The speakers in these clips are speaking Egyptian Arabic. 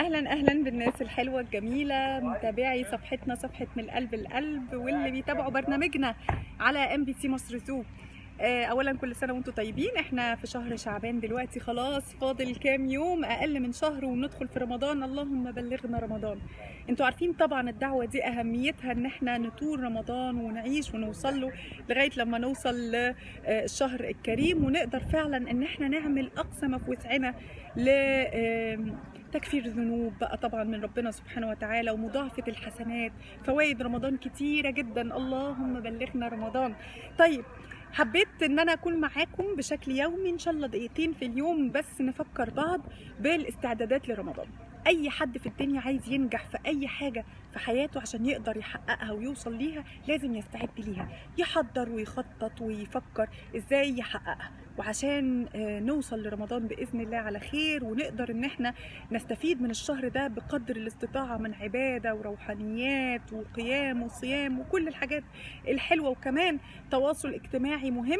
اهلا اهلا بالناس الحلوه الجميله متابعي صفحتنا صفحه من القلب القلب واللي بيتابعوا برنامجنا على ام بي سي مصر زو آه، اولا كل سنه وانتم طيبين احنا في شهر شعبان دلوقتي خلاص فاضل كام يوم اقل من شهر وندخل في رمضان اللهم بلغنا رمضان انتوا عارفين طبعا الدعوه دي اهميتها ان احنا نطول رمضان ونعيش ونوصل له لغايه لما نوصل للشهر الكريم ونقدر فعلا ان احنا نعمل اقصى ما في وسعنا ل آم، تكفير ذنوب بقى طبعا من ربنا سبحانه وتعالى ومضاعفه الحسنات فوائد رمضان كتيره جدا اللهم بلغنا رمضان طيب حبيت ان انا اكون معاكم بشكل يومي ان شاء الله دقيقتين في اليوم بس نفكر بعض بالاستعدادات لرمضان اي حد في الدنيا عايز ينجح في اي حاجه في حياته عشان يقدر يحققها ويوصل ليها لازم يستعد ليها يحضر ويخطط ويفكر ازاي يحققها وعشان آه، نوصل لرمضان باذن الله على خير ونقدر ان احنا نستفيد من الشهر ده بقدر الاستطاعه من عباده وروحانيات وقيام وصيام وكل الحاجات الحلوه وكمان تواصل اجتماعي مهم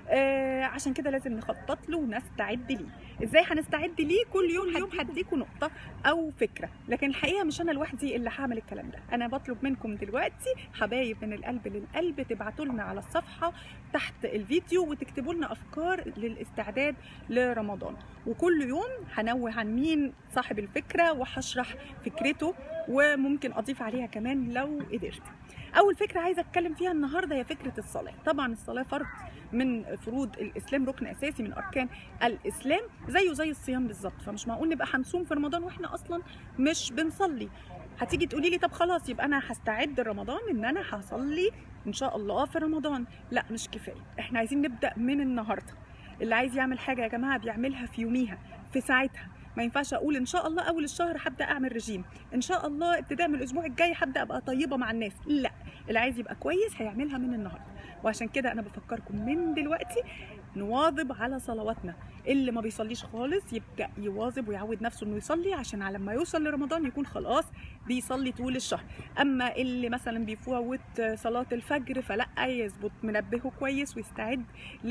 آه عشان كده لازم نخطط له ونستعد ليه ازاي هنستعد ليه كل يوم يوم هديكم نقطه او فكره لكن الحقيقه مش انا لوحدي اللي هعمل الكلام ده انا بطلب منكم دلوقتي حبايب من القلب للقلب تبعتوا لنا على الصفحه تحت الفيديو وتكتبوا لنا افكار للاستعداد لرمضان وكل يوم هنوه عن مين صاحب الفكره وهشرح فكرته وممكن اضيف عليها كمان لو قدرت اول فكره عايزه اتكلم فيها النهارده هي فكره الصلاه طبعا الصلاه فرض من فروض الاسلام ركن اساسي من اركان الاسلام زيه زي الصيام بالظبط فمش معقول نبقى هنصوم في رمضان واحنا اصلا مش بنصلي هتيجي تقولي لي طب خلاص يبقى انا هستعد رمضان ان انا هصلي ان شاء الله في رمضان لا مش كفايه احنا عايزين نبدا من النهارده اللي عايز يعمل حاجه يا جماعه بيعملها في يوميها في ساعتها ما ينفعش اقول ان شاء الله اول الشهر هبدا اعمل رجيم ان شاء الله ابتداء من الاسبوع الجاي هبدا ابقى طيبه مع الناس لا اللي عايز يبقى كويس هيعملها من النهارده وعشان كده انا بفكركم من دلوقتي نواظب على صلواتنا اللي ما بيصليش خالص يبدا يواظب ويعود نفسه انه يصلي عشان على ما يوصل لرمضان يكون خلاص بيصلي طول الشهر اما اللي مثلا بيفوت صلاه الفجر فلا يظبط منبهه كويس ويستعد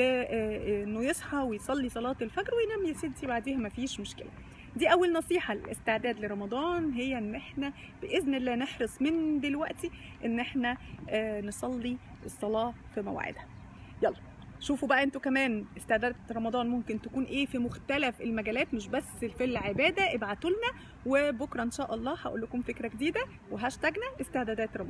لانه يصحى ويصلي صلاه الفجر وينام يا ستي بعديها ما فيش مشكله دي اول نصيحه للاستعداد لرمضان هي ان احنا باذن الله نحرص من دلوقتي ان احنا آه، نصلي الصلاه في مواعيدها يلا شوفوا بقى انتوا كمان استعدادات رمضان ممكن تكون ايه في مختلف المجالات مش بس في العباده ابعتوا لنا وبكره ان شاء الله هقول لكم فكره جديده وهاشتاجنا استعدادات رمضان